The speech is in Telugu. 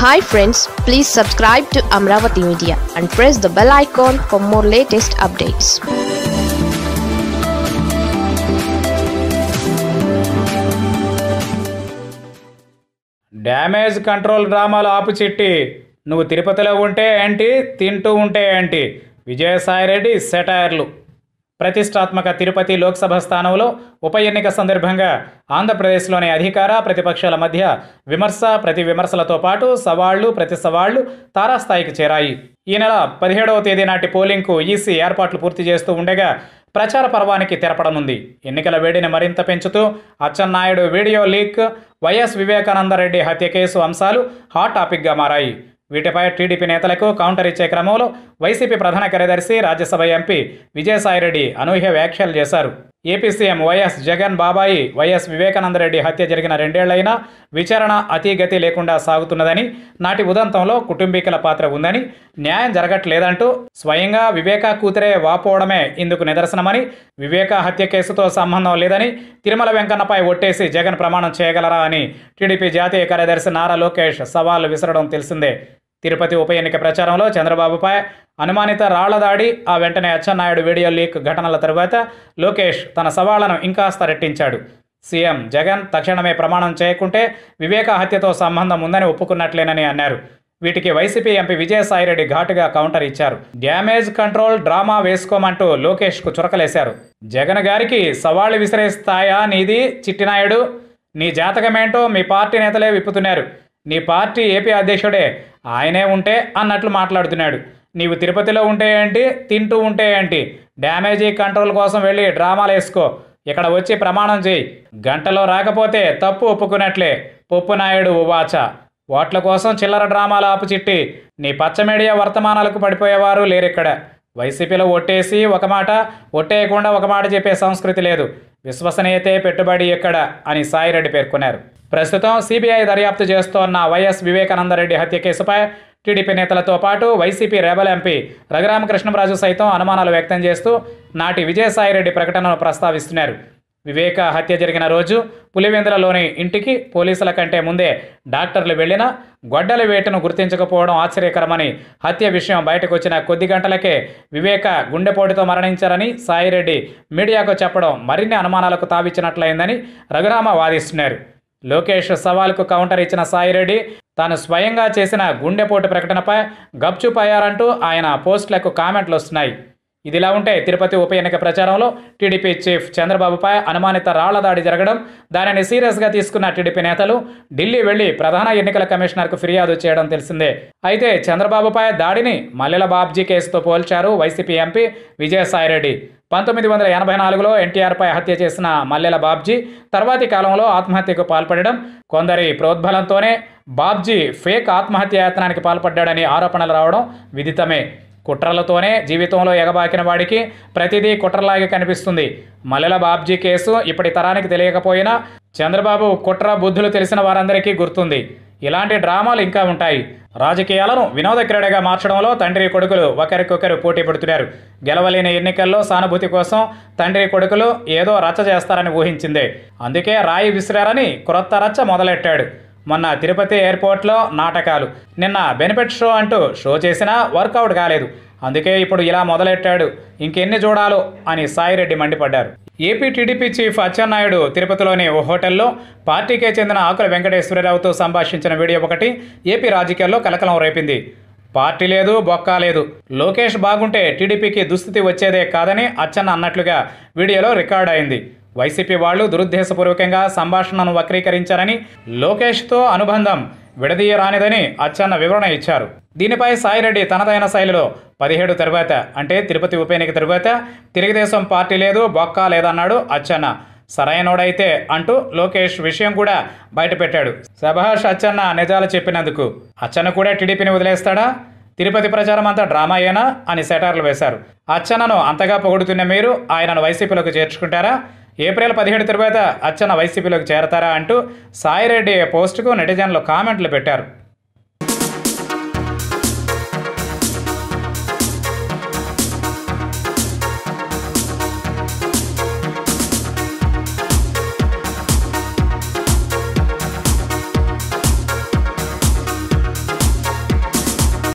hi friends please subscribe to Amaravati media and press the bell icon for more latest updates damage control డ్రామాలు ఆపు చిట్టి నువ్వు తిరుపతిలో ఉంటే ఏంటి తింటూ ఉంటే ఏంటి విజయసాయిరెడ్డి సెటైర్లు ప్రతిష్టాత్మక తిరుపతి లోక్సభ స్థానంలో ఉప ఎన్నిక సందర్భంగా ఆంధ్రప్రదేశ్లోని అధికార ప్రతిపక్షాల మధ్య విమర్శ ప్రతి విమర్శలతో పాటు సవాళ్లు ప్రతి సవాళ్లు తారాస్థాయికి చేరాయి ఈ నెల పదిహేడవ తేదీ నాటి పోలింగ్కు ఈసీ ఏర్పాట్లు పూర్తి చేస్తూ ఉండగా ప్రచార పర్వానికి తెరపడనుంది ఎన్నికల వేడిని మరింత పెంచుతూ Atchannaidu video leak YS Vivekananda Reddy హత్య కేసు అంశాలు హాట్ టాపిక్గా మారాయి వీటిపై టీడీపీ నేతలకు కౌంటర్ ఇచ్చే క్రమంలో వైసీపీ ప్రధాన కార్యదర్శి రాజ్యసభ ఎంపీ విజయసాయిరెడ్డి అనూహ్య వ్యాఖ్యలు చేశారు ఏపీ సీఎం వైఎస్ జగన్ బాబాయి వైఎస్ వివేకానందరెడ్డి హత్య జరిగిన రెండేళ్లైనా విచారణ అతీగతి లేకుండా సాగుతున్నదని నాటి ఉదంతంలో కుటుంబీకుల పాత్ర ఉందని న్యాయం జరగట్లేదంటూ స్వయంగా వివేక కూతురే వాపోవడమే ఇందుకు నిదర్శనమని వివేక హత్య కేసుతో సంబంధం లేదని తిరుమల వెంకన్నపై ఒట్టేసి జగన్ ప్రమాణం చేయగలరా అని టీడీపీ జాతీయ కార్యదర్శి నారా లోకేష్ సవాళ్లు విసరడం తెలిసిందే తిరుపతి ఉప ఎన్నిక ప్రచారంలో చంద్రబాబుపై అనుమానిత రాళ్ల దాడి ఆ వెంటనే అచ్చెన్నాయుడు వీడియో లీక్ ఘటనల తరువాత లోకేష్ తన సవాళ్లను ఇంకాస్త రెట్టించాడు సీఎం జగన్ తక్షణమే ప్రమాణం చేయకుంటే వివేక హత్యతో సంబంధం ఉందని ఒప్పుకున్నట్లేనని అన్నారు వీటికి వైసీపీ ఎంపీ విజయసాయిరెడ్డి ఘాటుగా కౌంటర్ ఇచ్చారు డ్యామేజ్ కంట్రోల్ డ్రామా వేసుకోమంటూ లోకేష్కు చురకలేశారు జగన్ గారికి సవాళ్లు విసిరేస్తాయా నీది చిట్టినాయుడు నీ జాతకమేంటో మీ పార్టీ నేతలే విప్పుతున్నారు నీ పార్టీ ఏపీ అధ్యక్షుడే ఆయనే ఉంటే అన్నట్లు మాట్లాడుతున్నాడు నీవు తిరుపతిలో ఉంటే ఏంటి తింటూ ఉంటే ఏంటి డ్యామేజీ కంట్రోల్ కోసం వెళ్ళి డ్రామాలు వేసుకో ఇక్కడ వచ్చి ప్రమాణం చేయి గంటలో రాకపోతే తప్పు ఒప్పుకున్నట్లే పొప్పు నాయుడు ఉవాచ ఓట్ల కోసం చిల్లర డ్రామాలు ఆపు చిట్టి నీ పచ్చ మీడియా వర్తమానాలకు పడిపోయేవారు లేరిక్కడ వైసీపీలో ఒట్టేసి ఒక మాట ఒట్టేయకుండా ఒక మాట చెప్పే సంస్కృతి లేదు విశ్వసనీయతే పెట్టుబడి ఎక్కడ అని సాయిరెడ్డి పేర్కొన్నారు ప్రస్తుతం సిబిఐ దర్యాప్తు చేస్తోన్న వైఎస్ వివేకానందరెడ్డి హత్య కేసుపై టీడీపీ నేతలతో పాటు వైసీపీ రెబల్ ఎంపీ రఘురామకృష్ణరాజు సైతం అనుమానాలు వ్యక్తం చేస్తూ నాటి విజయసాయిరెడ్డి ప్రకటనను ప్రస్తావిస్తున్నారు వివేక హత్య జరిగిన రోజు పులివెందులలోని ఇంటికి పోలీసుల కంటే ముందే డాక్టర్లు వెళ్లినా గొడ్డలి వేటను గుర్తించకపోవడం ఆశ్చర్యకరమని హత్య విషయం బయటకు వచ్చిన కొద్ది గంటలకే వివేక గుండెపోటుతో మరణించారని సాయిరెడ్డి మీడియాకు చెప్పడం మరిన్ని అనుమానాలకు తావిచ్చినట్లయిందని రఘురామ వాదిస్తున్నారు లోకేష్ సవాల్కు కౌంటర్ ఇచ్చిన సాయిరెడ్డి తాను స్వయంగా చేసిన గుండెపోటు ప్రకటనపై గప్చుపయ్యారంటూ ఆయన పోస్టులకు కామెంట్లు వస్తున్నాయి ఇదిలా ఉంటే తిరుపతి ఉప ఎన్నిక ప్రచారంలో టీడీపీ చీఫ్ చంద్రబాబుపై అనుమానిత రాళ్ల దాడి జరగడం దానిని సీరియస్గా తీసుకున్న టీడీపీ నేతలు ఢిల్లీ వెళ్లి ప్రధాన ఎన్నికల కమిషనర్కు ఫిర్యాదు చేయడం తెలిసిందే అయితే చంద్రబాబుపై దాడిని మల్లెల బాబ్జీ కేసుతో పోల్చారు వైసీపీ ఎంపీ విజయసాయిరెడ్డి పంతొమ్మిది వందల ఎనభై నాలుగులో ఎన్టీఆర్పై హత్య చేసిన మల్లెల బాబ్జీ తర్వాతి కాలంలో ఆత్మహత్యకు పాల్పడడం కొందరి ప్రోద్బలంతోనే బాబ్జీ ఫేక్ ఆత్మహత్యాయత్నానికి పాల్పడ్డాడని ఆరోపణలు రావడం విదితమే కుట్రలతోనే జీవితంలో ఎగబాకిన వాడికి ప్రతిదీ కుట్రలాగే కనిపిస్తుంది మల్లెల బాబ్జీ కేసు ఇప్పటి తరానికి తెలియకపోయినా చంద్రబాబు కుట్ర బుద్ధులు తెలిసిన వారందరికీ గుర్తుంది ఇలాంటి డ్రామాలు ఇంకా ఉంటాయి రాజకీయాలను వినోద క్రీడగా మార్చడంలో తండ్రి కొడుకులు ఒకరికొకరు పోటీ పడుతున్నారు గెలవలేని ఎన్నికల్లో సానుభూతి కోసం తండ్రి కొడుకులు ఏదో రచ్చ చేస్తారని ఊహించిందే అందుకే రాయి విసిరారని క్రొత్త రచ్చ మొదలెట్టాడు మొన్న తిరుపతి ఎయిర్పోర్ట్లో నాటకాలు నిన్న బెనిఫిట్ షో అంటూ షో చేసినా వర్కౌట్ కాలేదు అందుకే ఇప్పుడు ఇలా మొదలెట్టాడు ఇంకెన్ని చూడాలో అని సాయిరెడ్డి మండిపడ్డారు ఏపీ టీడీపీ చీఫ్ అచ్చెన్నాయుడు తిరుపతిలోని ఓ హోటల్లో పార్టీకే చెందిన ఆకుల వెంకటేశ్వరరావుతో సంభాషించిన వీడియో ఒకటి ఏపీ రాజకీయాల్లో కలకలం రేపింది పార్టీ లేదు బొక్క లేదు లోకేష్ బాగుంటే టీడీపీకి దుస్థితి వచ్చేదే కాదని అచ్చెన్న అన్నట్లుగా వీడియోలో రికార్డ్ అయింది వైసీపీ వాళ్ళు దురుద్దేశపూర్వకంగా సంభాషణను వక్రీకరించారని లోకేష్తో అనుబంధం విడదీయరానిదని అచ్చెన్న వివరణ ఇచ్చారు దీనిపై సాయిరెడ్డి తనదైన శైలిలో పదిహేడు తరువాత అంటే తిరుపతి ఉప ఎన్నిక తరువాత తెలుగుదేశం పార్టీ లేదు బొక్క లేదన్నాడు అచ్చెన్న సరైనోడైతే అంటూ లోకేష్ విషయం కూడా బయటపెట్టాడు సభాష్ అచ్చెన్న నిజాలు చెప్పినందుకు అచ్చెన్న కూడా టీడీపీని వదిలేస్తాడా తిరుపతి ప్రచారం అంతా డ్రామాయేనా అని సెటార్లు వేశారు అచ్చెన్నను అంతగా పొగుడుతున్న మీరు ఆయనను వైసీపీలోకి చేర్చుకుంటారా ఏప్రిల్ పదిహేడు తరువాత అచ్చెన్న వైసీపీలోకి చేరతారా అంటూ సాయిరెడ్డి పోస్టుకు నెటిజన్లు కామెంట్లు పెట్టారు